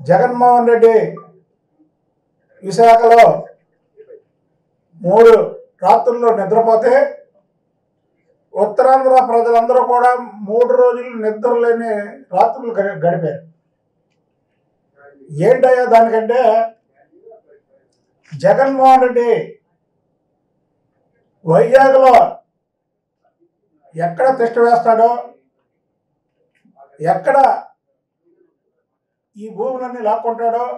జగన్మోహన్ రెడ్డి విశాఖలో మూడు రాత్రుల్లో నిద్రపోతే ఉత్తరాంధ్ర ప్రజలందరూ కూడా మూడు రోజులు నిద్ర లేని రాత్రులు గడి- గడిపారు ఏంటయ్యా దానికంటే జగన్మోహన్ రెడ్డి వైజాగ్లో ఎక్కడ తిష్ట వేస్తాడో ఎక్కడ ఈ భూములన్నీ లాక్కుంటాడో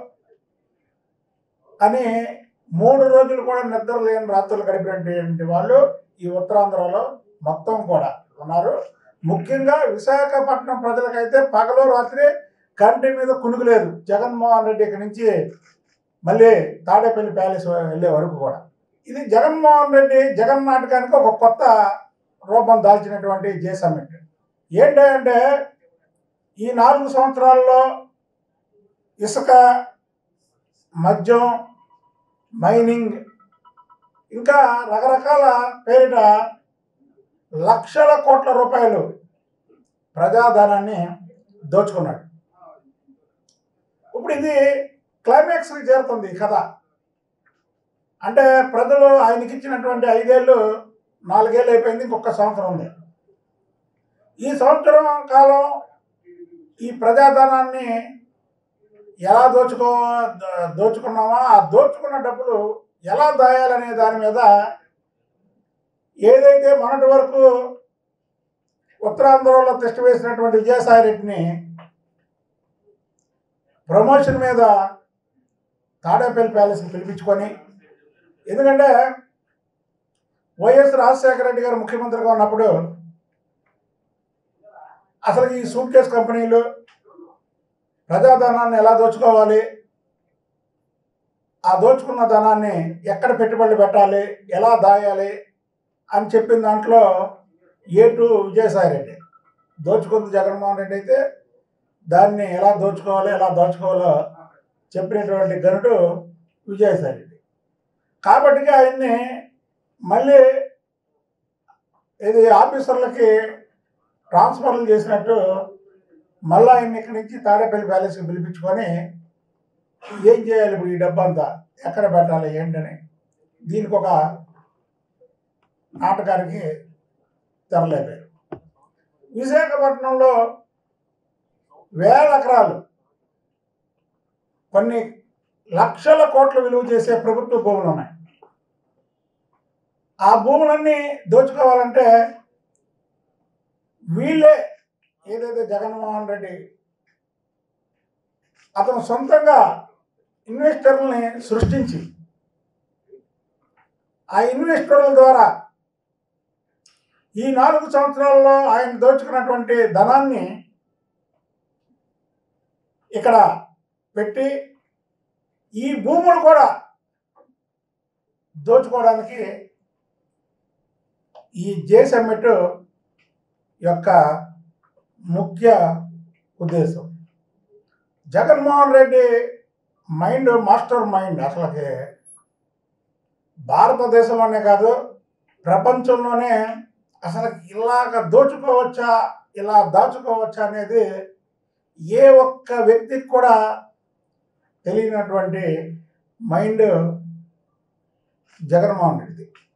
అని మూడు రోజులు కూడా నిద్ర లేని రాత్రులు గడిపినటువంటి వాళ్ళు ఈ ఉత్తరాంధ్రలో మొత్తం కూడా ఉన్నారు ముఖ్యంగా విశాఖపట్నం ప్రజలకైతే పగలు రాత్రి కంటి మీద కునుకులేదు జగన్మోహన్ రెడ్డి ఇక్కడి నుంచి మళ్ళీ తాడేపల్లి ప్యాలెస్ వెళ్ళే వరకు కూడా ఇది జగన్మోహన్ రెడ్డి జగన్ నాటకానికి ఒక కొత్త రూపం దాల్చినటువంటి జే సమ్మిట్ ఏంటంటే ఈ నాలుగు సంవత్సరాల్లో ఇసుక మద్యం మైనింగ్ ఇంకా రకరకాల పేరిట లక్షల కోట్ల రూపాయలు ప్రజాధనాన్ని దోచుకున్నాడు ఇప్పుడు ఇది క్లైమాక్స్కి చేరుతుంది ఈ కథ అంటే ప్రజలు ఆయనకి ఇచ్చినటువంటి ఐదేళ్ళు నాలుగేళ్ళు అయిపోయింది ఇంకొక సంవత్సరం ఉంది ఈ సంవత్సరం కాలం ఈ ప్రజాధనాన్ని ఎలా దోచుకో ద- దోచుకున్నామా ఆ దోచుకున్న డబ్బులు ఎలా దాయాలనే దాని మీద ఏదైతే మొన్నటి వరకు ఉత్తరాంధ్రలో టెస్ట్ వేసినటువంటి విజయసాయి రెడ్డిని ప్రమోషన్ మీద తాడేపల్లి ప్యాలెస్కి పిలిపించుకొని ఎందుకంటే వైఎస్ రాజశేఖర రెడ్డి గారు ముఖ్యమంత్రిగా ఉన్నప్పుడు అసలు ఈ సూట్ కేస్ కంపెనీలు ప్రజాధనాన్ని ఎలా దోచుకోవాలి ఆ దోచుకున్న ధనాన్ని ఎక్కడ పెట్టుబడి పెట్టాలి ఎలా దాయాలి అని చెప్పిన దాంట్లో ఏ టు విజయసాయి రెడ్డి దోచుకుంది జగన్మోహన్ రెడ్డి అయితే దాన్ని ఎలా దోచుకోవాలి ఎలా దోచుకోవాలో చెప్పినటువంటి గనుడు విజయసాయి రెడ్డి కాబట్టి ఆయన్ని మళ్ళీ ఇది ఆఫీసర్లకి ట్రాన్స్ఫర్లు చేసినట్టు మళ్ళీ ఆయన ఇక్కడి నుంచి తాడేపల్లి ప్యాలెస్కి పిలిపించుకొని ఏం చేయాలి ఇప్పుడు ఈ డబ్బంతా ఎక్కడ పెట్టాలి ఏంటని దీనికి ఒక నాటకానికి తెరలేపారు విశాఖపట్నంలో వేల ఎకరాలు కొన్ని లక్షల కోట్ల విలువ చేసే ప్రభుత్వ భూములు ఉన్నాయి ఆ భూములన్నీ దోచుకోవాలంటే వీళ్ళే ఏదైతే జగన్మోహన్ రెడ్డి అతను సొంతంగా ఇన్వెస్టర్లని సృష్టించి ఆ ఇన్వెస్టర్ల ద్వారా ఈ నాలుగు సంవత్సరాల్లో ఆయన దోచుకున్నటువంటి ధనాన్ని ఇక్కడ పెట్టి ఈ భూములు కూడా దోచుకోవడానికి ఈ జే సమ్మిట్ యొక్క ముఖ్య ఉద్దేశం Jaganmohan Reddy mind master mind అసలుకి భారతదేశంలోనే కాదు ప్రపంచంలోనే అసలు ఇలాగ దోచుకోవచ్చా ఇలా దాచుకోవచ్చా అనేది ఏ ఒక్క వ్యక్తికి కూడా తెలియనటువంటి మైండ్ జగన్మోహన్ రెడ్డి